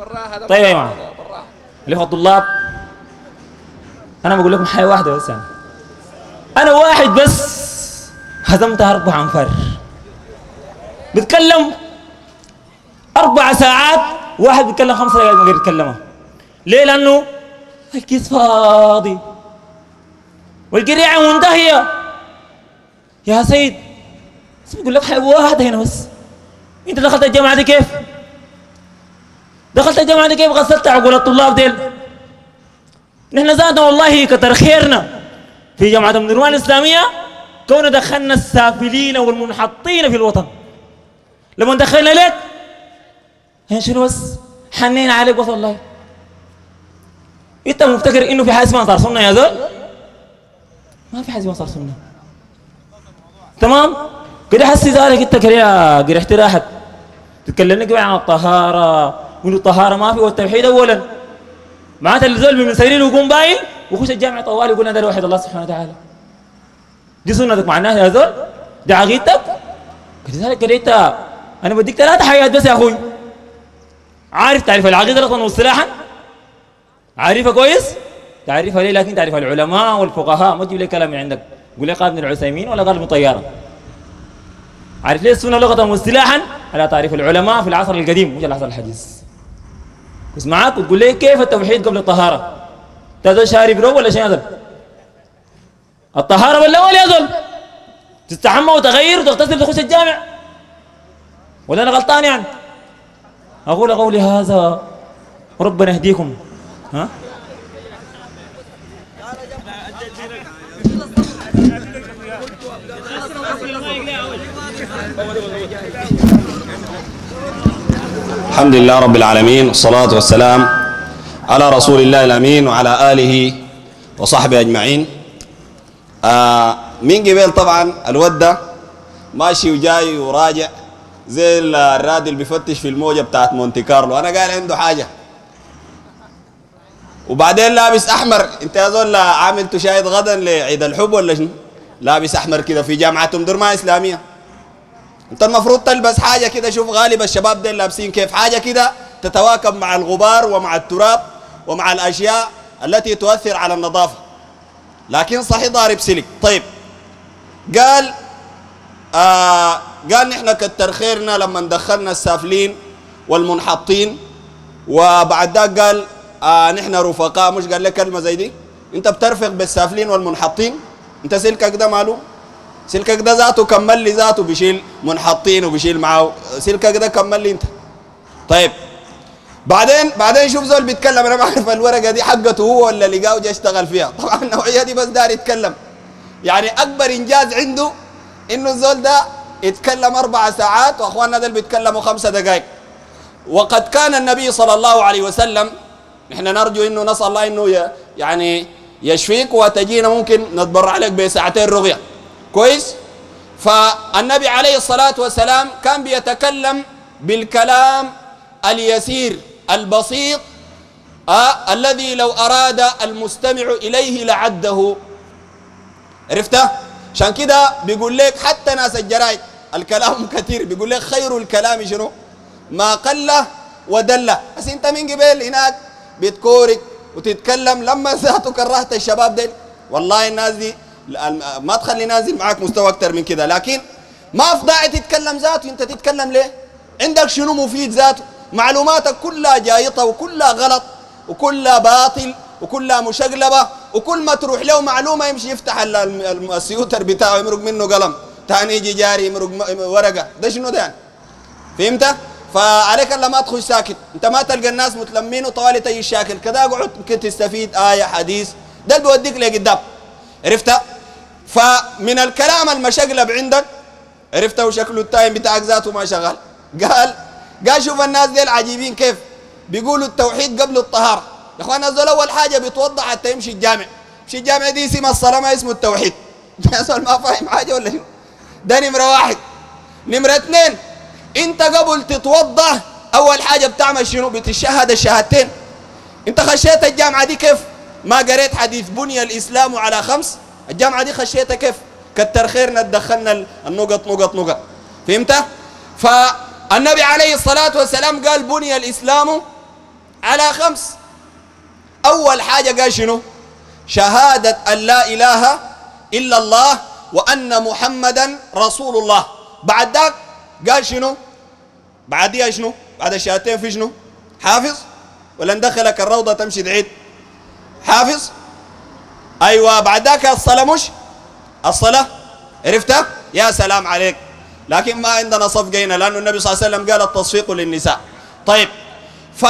طيب يا جماعه الاخوه الطلاب انا بقول لكم حاجه واحده بس يعني. انا واحد بس هزمت اربع انفار بتكلم اربع ساعات واحد بيتكلم خمس دقائق من غير يتكلمها ليه لانه الكيس فاضي والقريعه منتهيه يا سيد بس بقول لك حاجه واحده هنا بس انت دخلت الجامعه دي كيف؟ دخلت الجامعه دي كيف غسلت عقول الطلاب ديل؟ نحن زادنا والله كتر خيرنا في جامعه ام نروان الاسلاميه كون دخلنا السافلين والمنحطين في الوطن لما دخلنا لك هنا شنو بس حنين عليك بس والله انت مفتكر انه في حاجه اسمها انصار سنه يا زول ما في حاجه اسمها انصار سنه تمام كده حسي ذلك انت كده قرحت راحت تتكلمني كده عن الطهاره وانه الطهاره ما في والتوحيد اولا معناتها الزول من سيرين ويقوم باين ويخش الجامع طوال يقول انا ده واحد الله سبحانه وتعالى دي سنتك مع الناس يا زول دي عقيدتك كذلك كده انت انا بديك ثلاث حاجات بس يا اخوي عارف تعرف العقيده اصلا واصطلاحا عارفها كويس تعرفها ليه لكن تعرف العلماء والفقهاء ما تجيب لي كلام من عندك قول لي قال ابن العثيمين ولا قال ابن طياره عارف ليه السنه لغه واصطلاحا على تعريف العلماء في العصر القديم مش العصر الحديث بس معاك وتقول لي كيف التوحيد قبل الطهاره تزول شارب رو ولا شيء هذا الطهاره بالاول يا زول تستحمى وتغير وتغتسل وتخش الجامع ولا انا غلطان يعني اقول قولي هذا ربنا يهديكم ها الحمد لله رب العالمين والصلاة والسلام على رسول الله الأمين وعلى آله وصحبه أجمعين آه من قبل طبعا الودة ماشي وجاي وراجع زي الراد اللي بيفتش في الموجة بتاعت مونتي كارلو أنا قال عنده حاجة وبعدين لابس أحمر أنت يا زول عامل تشاهد غدا لعيد الحب ولا شنو؟ لابس أحمر كده في جامعة أم درمان إسلامية انت المفروض تلبس حاجه كده شوف غالب الشباب دول لابسين كيف حاجه كده تتواكب مع الغبار ومع التراب ومع الاشياء التي تؤثر على النظافه لكن صحيح ضارب سلك طيب قال آه قال نحن كتر خيرنا لما دخلنا السافلين والمنحطين وبعد ذاك قال آه نحن رفقاء مش قال لك كلمه زي دي انت بترفق بالسافلين والمنحطين انت سلكك ده معلوم سلكك ده ذاته كمل لي ذاته بيشيل منحطين وبيشيل معاه سلكك ده كمل لي انت طيب بعدين بعدين شوف زول بيتكلم انا ما اعرف الورقه دي حقته هو ولا لقاه وجا اشتغل فيها طبعا النوعيه دي بس دار يتكلم يعني اكبر انجاز عنده انه الزول ده يتكلم اربع ساعات واخواننا دول بيتكلموا خمسة دقائق وقد كان النبي صلى الله عليه وسلم نحن نرجو انه نسال الله انه يعني يشفيك وتجينا ممكن نتبرع لك بساعتين رغيه كويس فالنبي عليه الصلاة والسلام كان بيتكلم بالكلام اليسير البسيط آه الذي لو أراد المستمع إليه لعده عرفته عشان كده بيقول لك حتى ناس الجرايد الكلام كثير بيقول لك خير الكلام شنو ما قل ودل بس انت من قبل هناك بتكورك وتتكلم لما ذاته كرهت الشباب دي والله الناس دي ما تخلي نازل معاك مستوى اكتر من كده لكن ما في داعي تتكلم ذاته انت تتكلم ليه عندك شنو مفيد ذاته معلوماتك كلها جايطه وكلها غلط وكلها باطل وكلها مشقلبه وكل ما تروح له معلومه يمشي يفتح السيوتر بتاعه يمرق منه قلم ثاني يجي جاري يمرق ورقه ده شنو ده يعني فهمت فعليك الا ما تخش ساكت انت ما تلقى الناس متلمين وطوالي تجي الشاكل كذا اقعد ممكن تستفيد ايه حديث ده اللي بيوديك لقدام عرفت فمن الكلام المشقلب عندك عرفت وشكله التايم بتاعك ذاته ما شغال قال قال شوف الناس دي العجيبين كيف بيقولوا التوحيد قبل الطهارة يا اخوان الزول اول حاجة بيتوضع حتى يمشي الجامع يمشي الجامع دي اسم الصلاة ما اسمه التوحيد يا زول ما فاهم حاجة ولا شنو ده نمرة واحد نمرة اثنين انت قبل تتوضا اول حاجة بتعمل شنو بتشهد الشهادتين انت خشيت الجامعة دي كيف ما قريت حديث بني الاسلام على خمس الجامعة دي خشيتها كيف كتر خيرنا تدخلنا النقط نقط نقط فهمت فالنبي عليه الصلاة والسلام قال بني الإسلام على خمس أول حاجة قال شنو شهادة أن لا إله إلا الله وأن محمدا رسول الله بعد ذاك قال شنو بعديها شنو بعد الشهادتين في شنو حافظ ولا ندخلك الروضة تمشي تعيد حافظ أيوة بعد ذاك الصلاة مش الصلاة عرفتها يا سلام عليك لكن ما عندنا صفقين لأن النبي صلى الله عليه وسلم قال التصفيق للنساء طيب ف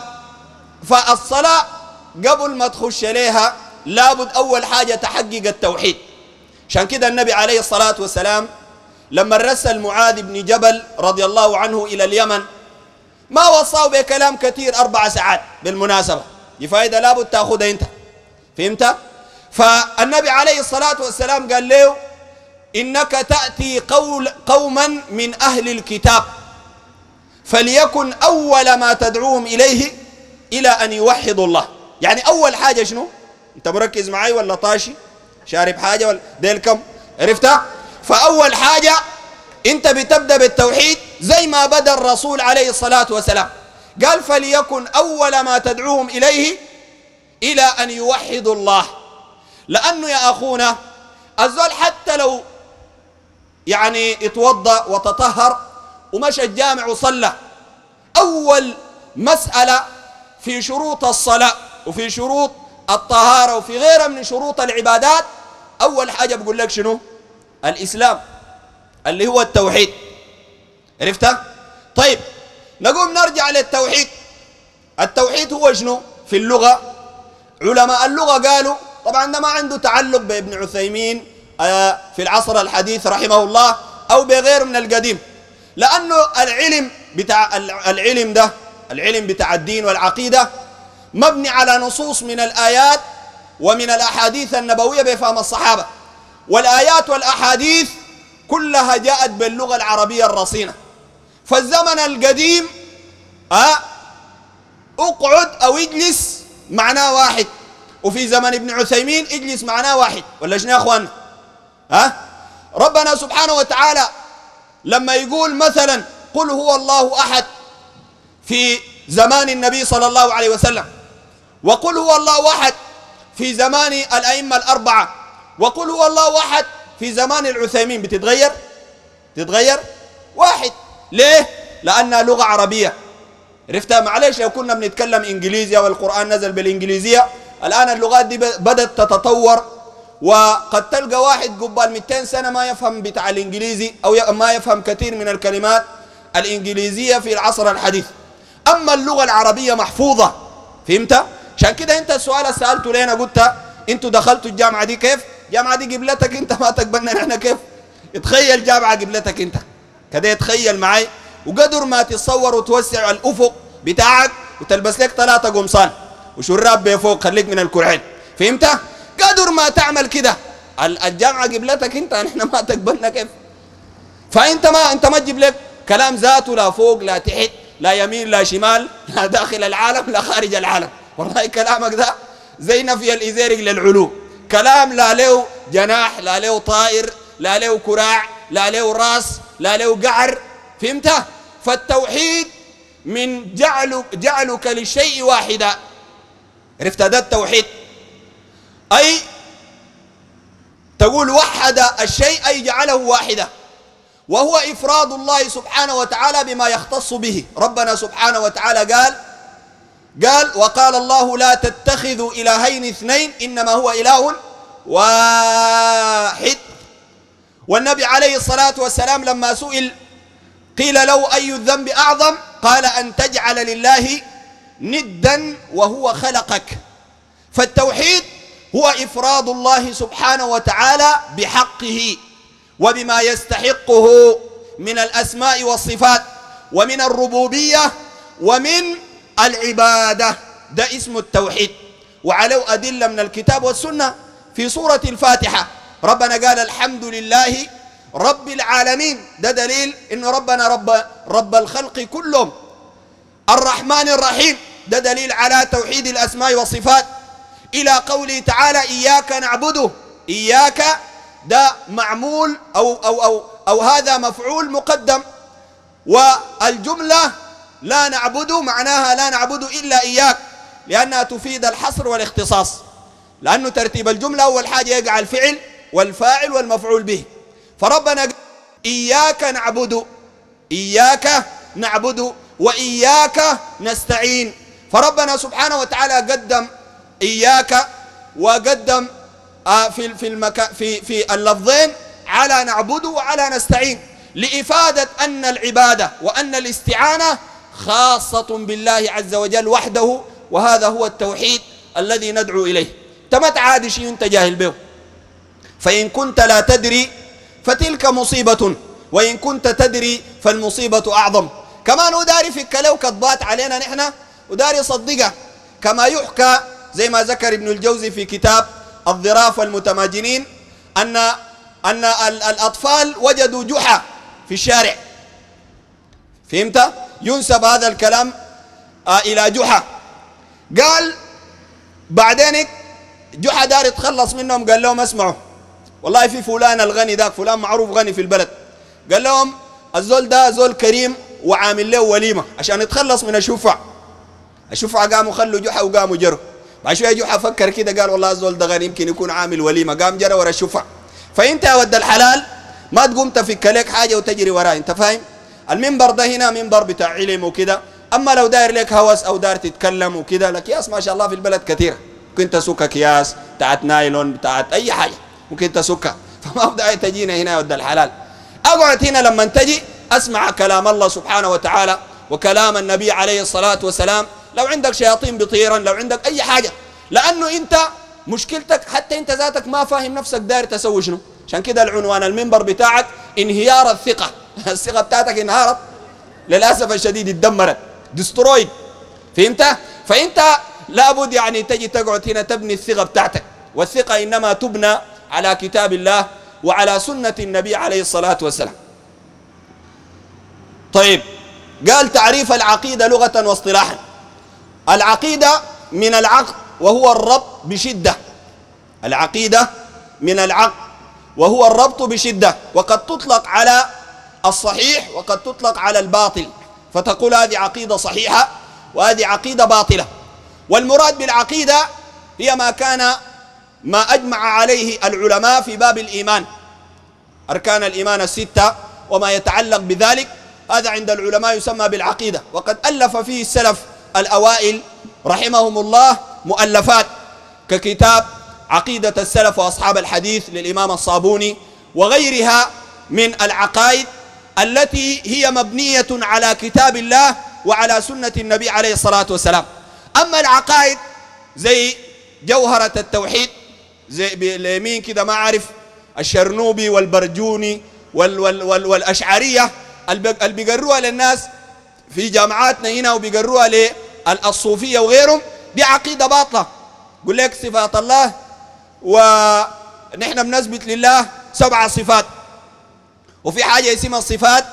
فالصلاة قبل ما تخش عليها لابد أول حاجة تحقق التوحيد عشان كده النبي عليه الصلاة والسلام لما رسل معاذ بن جبل رضي الله عنه إلى اليمن ما وصاه بكلام كثير أربع ساعات بالمناسبة دي فائدة لابد تأخذها أنت فهمت؟ فالنبي عليه الصلاة والسلام قال له إنك تأتي قول قوما من أهل الكتاب فليكن أول ما تدعوهم إليه إلى أن يوحدوا الله يعني أول حاجة شنو أنت مركز معي ولا طاشي شارب حاجة ولا ديل كم عرفتها فأول حاجة أنت بتبدأ بالتوحيد زي ما بدأ الرسول عليه الصلاة والسلام قال فليكن أول ما تدعوهم إليه إلى أن يوحدوا الله لأنه يا أخونا الزول حتى لو يعني اتوضأ وتطهر ومشى الجامع وصلى أول مسألة في شروط الصلاة وفي شروط الطهارة وفي غيرها من شروط العبادات أول حاجة بقول لك شنو الإسلام اللي هو التوحيد عرفتها طيب نقوم نرجع للتوحيد التوحيد هو شنو في اللغة علماء اللغة قالوا طبعا ده ما عنده تعلق بابن عثيمين آه، في العصر الحديث رحمه الله أو بغير من القديم لأنه العلم بتاع العلم ده العلم بتاع الدين والعقيدة مبني على نصوص من الآيات ومن الأحاديث النبوية بفهم الصحابة والآيات والأحاديث كلها جاءت باللغة العربية الرصينة فالزمن القديم أه اقعد أو اجلس معناه واحد وفي زمن ابن عثيمين اجلس معناه واحد ولا شنو يا اخوان ها أه؟ ربنا سبحانه وتعالى لما يقول مثلا قل هو الله احد في زمان النبي صلى الله عليه وسلم وقل هو الله احد في زمان الائمه الاربعه وقل هو الله احد في زمان العثيمين بتتغير تتغير واحد ليه لانها لغه عربيه عرفتها معلش لو كنا بنتكلم انجليزي والقران نزل بالانجليزيه الان اللغات دي بدات تتطور وقد تلقى واحد قبال 200 سنه ما يفهم بتاع الانجليزي او ما يفهم كثير من الكلمات الانجليزيه في العصر الحديث اما اللغه العربيه محفوظه فهمت عشان كده انت السؤال اللي سالته لينا قلت انتوا دخلتوا الجامعه دي كيف الجامعه دي قبلتك انت ما تقبلنا نحن كيف تخيل جامعه قبلتك انت كده يتخيل معي وقدر ما تتصور وتوسع الافق بتاعك وتلبس لك ثلاثه قمصان وشراب بفوق خليك من الكرعين فهمت قدر ما تعمل كده الجامعه قبلتك انت نحن ما تقبلنا كيف فانت ما انت ما تجيب لك كلام ذاته لا فوق لا تحت لا يمين لا شمال لا داخل العالم لا خارج العالم والله كلامك ده زي نفي الإزيرق للعلو كلام لا له جناح لا له طائر لا له كراع لا له راس لا له قعر فهمت فالتوحيد من جعلك, جعلك للشيء واحدا عرفت هذا التوحيد أي تقول وحد الشيء أي جعله واحدا وهو إفراد الله سبحانه وتعالى بما يختص به ربنا سبحانه وتعالى قال قال وقال الله لا تتخذوا إلهين اثنين إنما هو إله واحد والنبي عليه الصلاة والسلام لما سئل قيل له أي الذنب أعظم قال أن تجعل لله ندا وهو خلقك فالتوحيد هو إفراد الله سبحانه وتعالى بحقه وبما يستحقه من الأسماء والصفات ومن الربوبية ومن العبادة ده اسم التوحيد وعليه أدلة من الكتاب والسنة في سورة الفاتحة ربنا قال الحمد لله رب العالمين ده دليل إن ربنا رب, رب الخلق كلهم الرحمن الرحيم ده دليل على توحيد الأسماء والصفات إلى قوله تعالى إياك نعبده إياك ده معمول أو, أو, أو, أو هذا مفعول مقدم والجملة لا نعبد معناها لا نعبد إلا إياك لأنها تفيد الحصر والاختصاص لأنه ترتيب الجملة أول حاجة يقع الفعل والفاعل والمفعول به فربنا قال إياك نعبد إياك نعبد وإياك نستعين فربنا سبحانه وتعالى قدم إياك وقدم آه، في في المكا في في اللفظين على نعبد وعلى نستعين لإفادة أن العبادة وأن الاستعانة خاصة بالله عز وجل وحده وهذا هو التوحيد الذي ندعو إليه تمت عاد شيء أنت جاهل به فإن كنت لا تدري فتلك مصيبة وإن كنت تدري فالمصيبة أعظم كمان وداري في الكلو كضبات علينا نحن وداري صدقه كما يحكى زي ما ذكر ابن الجوزي في كتاب الظراف والمتماجنين أن أن الأطفال وجدوا جحا في الشارع فهمت؟ ينسب هذا الكلام آه إلى جحا قال بعدين جحا دار يتخلص منهم قال لهم اسمعوا والله في فلان الغني ذاك فلان معروف غني في البلد قال لهم الزول ده زول كريم وعامل له وليمه عشان يتخلص من الشفع الشفعة قاموا خلوا جحا وقاموا جروا بعد شويه جحا فكر كده قال والله الزول ده غني يمكن يكون عامل وليمه قام جرى ورا الشفع فانت يا ود الحلال ما تقوم تفك لك حاجه وتجري وراه انت فاهم المنبر ده هنا منبر بتاع علم وكده اما لو داير لك هوس او داير تتكلم وكده الاكياس ما شاء الله في البلد كثيره ممكن تسك اكياس بتاعت نايلون بتاعت اي حاجه ممكن تسكها فما بدأ تجينا هنا يا ود الحلال اقعد هنا لما تجي اسمع كلام الله سبحانه وتعالى وكلام النبي عليه الصلاه والسلام لو عندك شياطين بطيرا لو عندك اي حاجه لانه انت مشكلتك حتى انت ذاتك ما فاهم نفسك داير تسوي شنو عشان كده العنوان المنبر بتاعك انهيار الثقه الثقه بتاعتك انهارت للاسف الشديد اتدمرت دسترويد فهمت فانت لابد يعني تجي تقعد هنا تبني الثقه بتاعتك والثقه انما تبنى على كتاب الله وعلى سنه النبي عليه الصلاه والسلام طيب قال تعريف العقيده لغه واصطلاحا العقيدة من العقد وهو الربط بشدة العقيدة من العقد وهو الربط بشدة وقد تطلق على الصحيح وقد تطلق على الباطل فتقول هذه عقيدة صحيحة وهذه عقيدة باطلة والمراد بالعقيدة هي ما كان ما أجمع عليه العلماء في باب الإيمان أركان الإيمان الستة وما يتعلق بذلك هذا عند العلماء يسمى بالعقيدة وقد ألف فيه السلف الأوائل رحمهم الله مؤلفات ككتاب عقيدة السلف وأصحاب الحديث للإمام الصابوني وغيرها من العقائد التي هي مبنية على كتاب الله وعلى سنة النبي عليه الصلاة والسلام أما العقائد زي جوهرة التوحيد زي اليمين كده ما أعرف الشرنوبي والبرجوني وال وال وال والأشعرية اللي بيقروها للناس في جامعاتنا هنا وبيقروها الصوفية وغيرهم دي عقيدة باطلة يقول لك صفات الله ونحن بنثبت لله سبع صفات وفي حاجة اسمها الصفات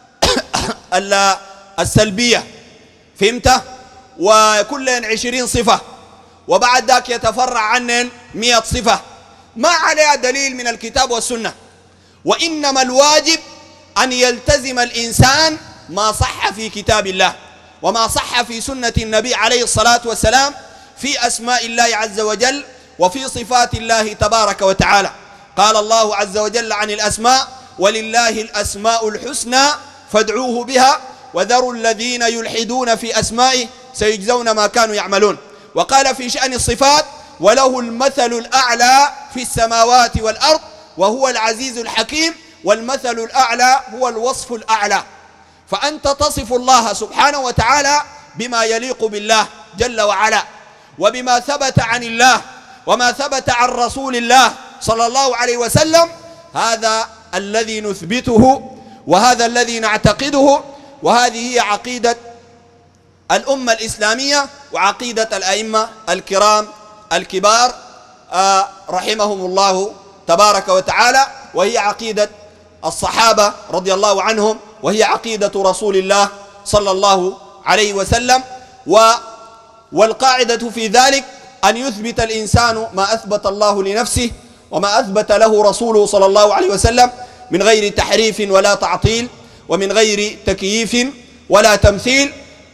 السلبية فهمت وكل عشرين صفة وبعد ذاك يتفرع عنن مئة صفة ما عليها دليل من الكتاب والسنة وإنما الواجب أن يلتزم الإنسان ما صح في كتاب الله وما صح في سنة النبي عليه الصلاة والسلام في أسماء الله عز وجل وفي صفات الله تبارك وتعالى قال الله عز وجل عن الأسماء ولله الأسماء الحسنى فادعوه بها وذروا الذين يلحدون في أسمائه سيجزون ما كانوا يعملون وقال في شأن الصفات وله المثل الأعلى في السماوات والأرض وهو العزيز الحكيم والمثل الأعلى هو الوصف الأعلى فأنت تصف الله سبحانه وتعالى بما يليق بالله جل وعلا وبما ثبت عن الله وما ثبت عن رسول الله صلى الله عليه وسلم هذا الذي نثبته وهذا الذي نعتقده وهذه هي عقيدة الأمة الإسلامية وعقيدة الأئمة الكرام الكبار آه رحمهم الله تبارك وتعالى وهي عقيدة الصحابة رضي الله عنهم وهي عقيدة رسول الله صلى الله عليه وسلم و والقاعدة في ذلك أن يثبت الإنسان ما أثبت الله لنفسه وما أثبت له رسوله صلى الله عليه وسلم من غير تحريف ولا تعطيل ومن غير تكييف ولا تمثيل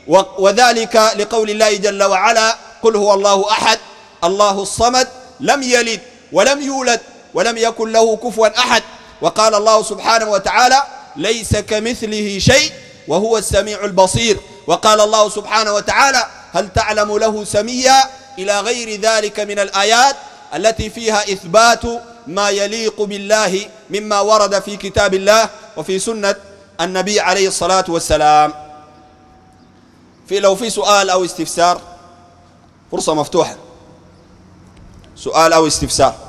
وذلك لقول الله جل وعلا قل هو الله أحد الله الصمد لم يلد ولم يولد ولم يكن له كفوا أحد وقال الله سبحانه وتعالى ليس كمثله شيء وهو السميع البصير وقال الله سبحانه وتعالى هل تعلم له سميا إلى غير ذلك من الآيات التي فيها إثبات ما يليق بالله مما ورد في كتاب الله وفي سنة النبي عليه الصلاة والسلام في لو في سؤال أو استفسار فرصة مفتوحة سؤال أو استفسار